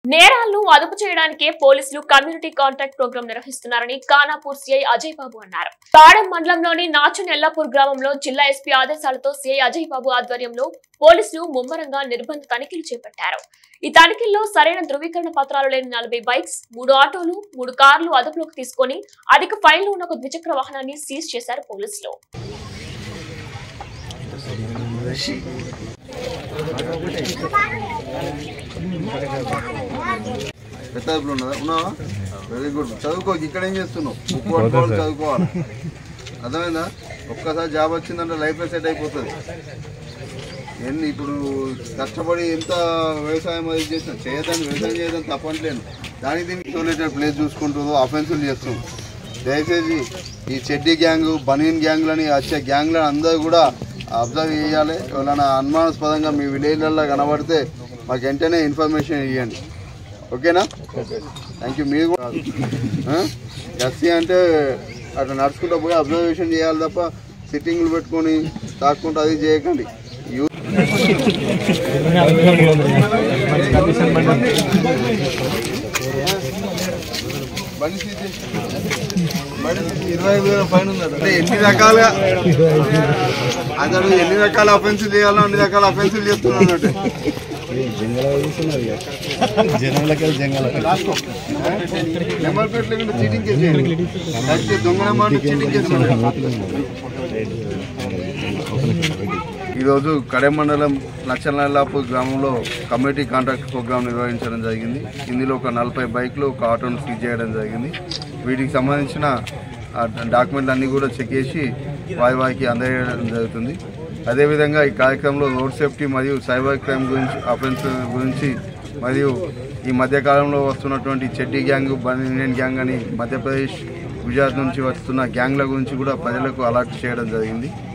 నేరాలను అదుపు చేయడానికే పోలీసులు కమ్యూనిటీ కాంటాక్ట్ ప్రోగ్రాం నిర్వహిస్తున్నారని కానాపూర్ సిఐ అజయ్ బాబు అన్నారు తాడెం మండలంలోని నాచన్ ఎల్లాపూర్ గ్రామంలో జిల్లా ఎస్పీ ఆదేశాలతో సిఐ అజయ్ బాబు ఆధ్వర్యంలో పోలీసులు ముమ్మరంగా నిర్బంధ తనిఖీలు చేపట్టారు ఈ తనిఖీల్లో సరైన ధృవీకరణ పత్రాలు లేని నలభై బైక్స్ మూడు ఆటోలు మూడు కార్లు అదుపులోకి తీసుకొని అధిక ఫైళ్లు ఉన్న ఒక ద్విచక్ర వాహనాన్ని సీజ్ చేశారు పోలీసులు పెద్ద అదుపులో ఉన్నదా ఉన్నావా వెరీ గుడ్ చదువుకో ఇక్కడ ఏం చేస్తున్నావు బుక్ పట్టుకోవాలి చదువుకోవాలి అర్థమైందా ఒక్కసారి జాబ్ వచ్చిందంటే లైఫ్ సెట్ అయిపోతుంది ఎన్ని ఇప్పుడు కష్టపడి ఎంత వ్యవసాయం అది చేసినా చేయదని వ్యవసాయం చేయదని తప్పట్లేను దానికి దీనికి టోలేటెడ్ ప్లేస్ చూసుకుంటుందో అఫెన్సులు చేస్తుంది దయచేసి ఈ చెడ్డీ గ్యాంగ్ బనీన్ గ్యాంగ్లని వచ్చే గ్యాంగ్లను అందరూ కూడా అబ్జర్వ్ చేయాలి ఎవరైనా అనుమానాస్పదంగా మీ విలేజ్లలో కనబడితే మాకు వెంటనే ఇన్ఫర్మేషన్ ఇవ్వండి ఓకేనా థ్యాంక్ యూ మీరు కూడా ఎస్సీ అంటే అట్లా నడుచుకుంటూ పోయి అబ్జర్వేషన్ చేయాలి తప్ప సిట్టింగ్లు పెట్టుకొని తాక్కుంటూ అది చేయకండి యూ బండి సీజ్ చేసి. బండి సీజ్ ఇరవై ఐదు వేల ఫైన్ ఉందట అంటే ఎన్ని రకాలుగా అతడు ఎన్ని రకాల అఫెన్సులు చేయాలో అన్ని రకాల అఫెన్సులు చేస్తున్నాడు అంటే నెంబర్ ప్లేట్ లేకుండా చీటింగ్ కేసు చేయండి. లేకపోతే దొంగ నెంబర్ అంటే చీటింగ్ కేసు పెట్టండి. ఈరోజు కడెం మండలం లచ్చనల్లాపూర్ గ్రామంలో కమ్యూనిటీ కాంట్రాక్ట్ ప్రోగ్రామ్ నిర్వహించడం జరిగింది ఇందులో ఒక నలభై బైక్లు ఒక ఆటోను సీజ్ చేయడం జరిగింది వీటికి సంబంధించిన ఆ డాక్యుమెంట్లు అన్నీ కూడా చెక్ చేసి వారి వారికి అందజేయడం జరుగుతుంది అదేవిధంగా ఈ కార్యక్రమంలో రోడ్ సేఫ్టీ మరియు సైబర్ క్రైమ్ గురించి అఫెన్స్ గురించి మరియు ఈ మధ్యకాలంలో వస్తున్నటువంటి చెడ్డీ గ్యాంగ్ బనియన్ గ్యాంగ్ అని మధ్యప్రదేశ్ గుజరాత్ నుంచి వస్తున్న గ్యాంగ్ల గురించి కూడా ప్రజలకు అలర్ట్ చేయడం జరిగింది